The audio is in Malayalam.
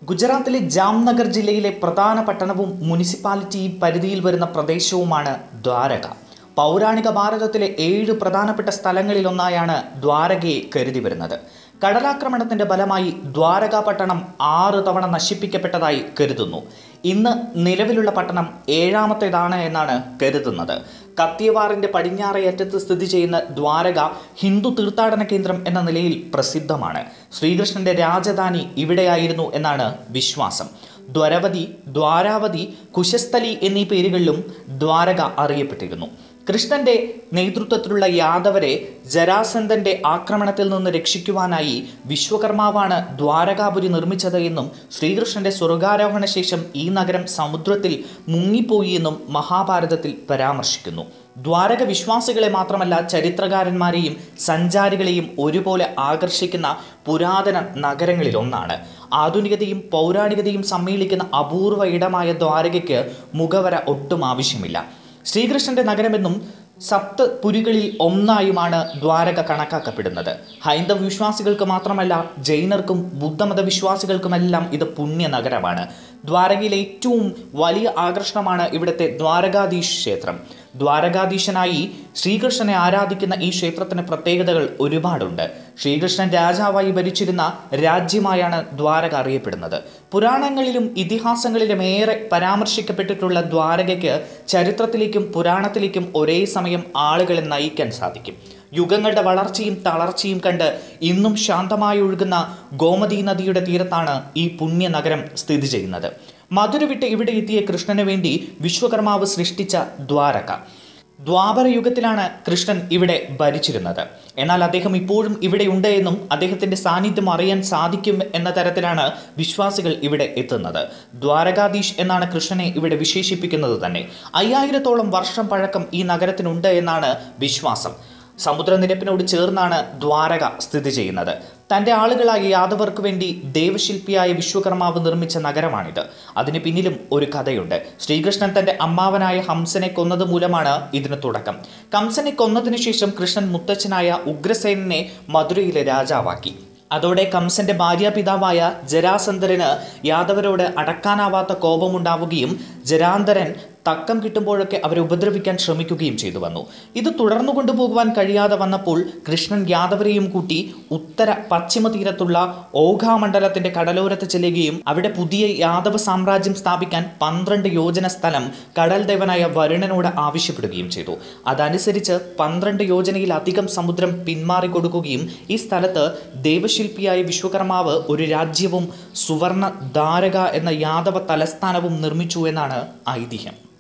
ഗുജറാത്തിലെ ജാംനഗർ ജില്ലയിലെ പ്രധാന പട്ടണവും മുനിസിപ്പാലിറ്റി പരിധിയിൽ വരുന്ന പ്രദേശവുമാണ് ദ്വാരക പൗരാണിക ഭാരതത്തിലെ ഏഴ് പ്രധാനപ്പെട്ട സ്ഥലങ്ങളിലൊന്നായാണ് ദ്വാരകയെ കരുതി വരുന്നത് കടലാക്രമണത്തിന്റെ ഫലമായി ദ്വാരക പട്ടണം ആറ് തവണ നശിപ്പിക്കപ്പെട്ടതായി കരുതുന്നു ഇന്ന് നിലവിലുള്ള പട്ടണം ഏഴാമത്തേതാണ് എന്നാണ് കരുതുന്നത് കത്തിയവാറിന്റെ പടിഞ്ഞാറേ അറ്റത്ത് സ്ഥിതി ചെയ്യുന്ന ദ്വാരക ഹിന്ദു തീർത്ഥാടന കേന്ദ്രം എന്ന നിലയിൽ പ്രസിദ്ധമാണ് ശ്രീകൃഷ്ണന്റെ രാജധാനി ഇവിടെയായിരുന്നു എന്നാണ് വിശ്വാസം ദ്വരവതി ദ്വാരാവതി കുശസ്ഥലി എന്നീ പേരുകളിലും ദ്വാരക അറിയപ്പെട്ടിരുന്നു കൃഷ്ണന്റെ നേതൃത്വത്തിലുള്ള യാദവരെ ജരാസന്ധന്റെ ആക്രമണത്തിൽ നിന്ന് രക്ഷിക്കുവാനായി വിശ്വകർമാവാണ് ദ്വാരകാപുരി നിർമ്മിച്ചത് എന്നും ശ്രീകൃഷ്ണന്റെ സ്വർഗാരോഹണ ശേഷം ഈ നഗരം സമുദ്രത്തിൽ മുങ്ങിപ്പോയി എന്നും മഹാഭാരതത്തിൽ പരാമർശിക്കുന്നു ദ്വാരക വിശ്വാസികളെ മാത്രമല്ല ചരിത്രകാരന്മാരെയും സഞ്ചാരികളെയും ഒരുപോലെ ആകർഷിക്കുന്ന പുരാതന നഗരങ്ങളിൽ ഒന്നാണ് ആധുനികതയും പൗരാണികതയും സമ്മേളിക്കുന്ന അപൂർവ ഇടമായ ദ്വാരകയ്ക്ക് മുഖവര ഒട്ടും ആവശ്യമില്ല ശ്രീകൃഷ്ണന്റെ നഗരമെന്നും സപ്ത പുരികളിൽ ഒന്നായുമാണ് ദ്വാരക കണക്കാക്കപ്പെടുന്നത് ഹൈന്ദവ വിശ്വാസികൾക്ക് മാത്രമല്ല ജൈനർക്കും ബുദ്ധമത വിശ്വാസികൾക്കുമെല്ലാം ഇത് പുണ്യ നഗരമാണ് ദ്വാരകയിലെ ഏറ്റവും വലിയ ആകർഷണമാണ് ഇവിടുത്തെ ദ്വാരകാധീശ് ക്ഷേത്രം ദ്വാരകാധീശനായി ശ്രീകൃഷ്ണനെ ആരാധിക്കുന്ന ഈ ക്ഷേത്രത്തിന് പ്രത്യേകതകൾ ഒരുപാടുണ്ട് ശ്രീകൃഷ്ണൻ രാജാവായി ഭരിച്ചിരുന്ന രാജ്യമായാണ് ദ്വാരക അറിയപ്പെടുന്നത് പുരാണങ്ങളിലും ഇതിഹാസങ്ങളിലും ഏറെ പരാമർശിക്കപ്പെട്ടിട്ടുള്ള ദ്വാരകയ്ക്ക് ചരിത്രത്തിലേക്കും പുരാണത്തിലേക്കും ഒരേ സമയം ആളുകളെ നയിക്കാൻ സാധിക്കും യുഗങ്ങളുടെ വളർച്ചയും തളർച്ചയും കണ്ട് ഇന്നും ശാന്തമായി ഒഴുകുന്ന ഗോമതി നദിയുടെ തീരത്താണ് ഈ പുണ്യ നഗരം സ്ഥിതി ചെയ്യുന്നത് മധുര വിട്ട് ഇവിടെ എത്തിയ കൃഷ്ണന് വേണ്ടി വിശ്വകർമാവ് സൃഷ്ടിച്ച ദ്വാരക ദ്വാപര യുഗത്തിലാണ് കൃഷ്ണൻ ഇവിടെ ഭരിച്ചിരുന്നത് എന്നാൽ അദ്ദേഹം ഇപ്പോഴും ഇവിടെ ഉണ്ട് എന്നും അദ്ദേഹത്തിന്റെ സാന്നിധ്യം അറിയാൻ സാധിക്കും എന്ന തരത്തിലാണ് വിശ്വാസികൾ ഇവിടെ എത്തുന്നത് ദ്വാരകാധീഷ് എന്നാണ് കൃഷ്ണനെ ഇവിടെ വിശേഷിപ്പിക്കുന്നത് തന്നെ അയ്യായിരത്തോളം വർഷം പഴക്കം ഈ നഗരത്തിനുണ്ട് എന്നാണ് വിശ്വാസം സമുദ്രനിരപ്പിനോട് ചേർന്നാണ് ദ്വാരക സ്ഥിതി ചെയ്യുന്നത് തൻ്റെ ആളുകളായ യാദവർക്ക് വേണ്ടി ദേവശില്പിയായ വിശ്വകർമാവ് നിർമ്മിച്ച നഗരമാണിത് അതിന് പിന്നിലും ഒരു കഥയുണ്ട് ശ്രീകൃഷ്ണൻ തൻ്റെ അമ്മാവനായ ഹംസനെ കൊന്നത് മൂലമാണ് ഇതിന് തുടക്കം കംസനെ കൊന്നതിനു ശേഷം കൃഷ്ണൻ മുത്തച്ഛനായ ഉഗ്രസേനനെ മധുരയിലെ രാജാവാക്കി അതോടെ കംസന്റെ ഭാര്യാപിതാവായ ജരാസന്ധരന് യാദവരോട് അടക്കാനാവാത്ത കോപമുണ്ടാവുകയും ജരാന്തരൻ തക്കം കിട്ടുമ്പോഴൊക്കെ അവരെ ഉപദ്രവിക്കാൻ ശ്രമിക്കുകയും ചെയ്തു വന്നു ഇത് തുടർന്നു കൊണ്ടുപോകുവാൻ കഴിയാതെ വന്നപ്പോൾ കൃഷ്ണൻ യാദവരെയും കൂട്ടി ഉത്തര പശ്ചിമ തീരത്തുള്ള ഓഘാമണ്ഡലത്തിന്റെ കടലോരത്ത് ചെല്ലുകയും അവിടെ പുതിയ യാദവ സാമ്രാജ്യം സ്ഥാപിക്കാൻ പന്ത്രണ്ട് യോജന സ്ഥലം കടൽ ദേവനായ വരുണനോട് ആവശ്യപ്പെടുകയും ചെയ്തു അതനുസരിച്ച് പന്ത്രണ്ട് യോജനയിലധികം സമുദ്രം പിന്മാറി കൊടുക്കുകയും ഈ സ്ഥലത്ത് ദേവശില്പിയായ വിശ്വകർമാവ് ഒരു രാജ്യവും സുവർണ ധാരക എന്ന യാദവ തലസ്ഥാനവും നിർമ്മിച്ചു എന്നാണ് ഐതിഹ്യം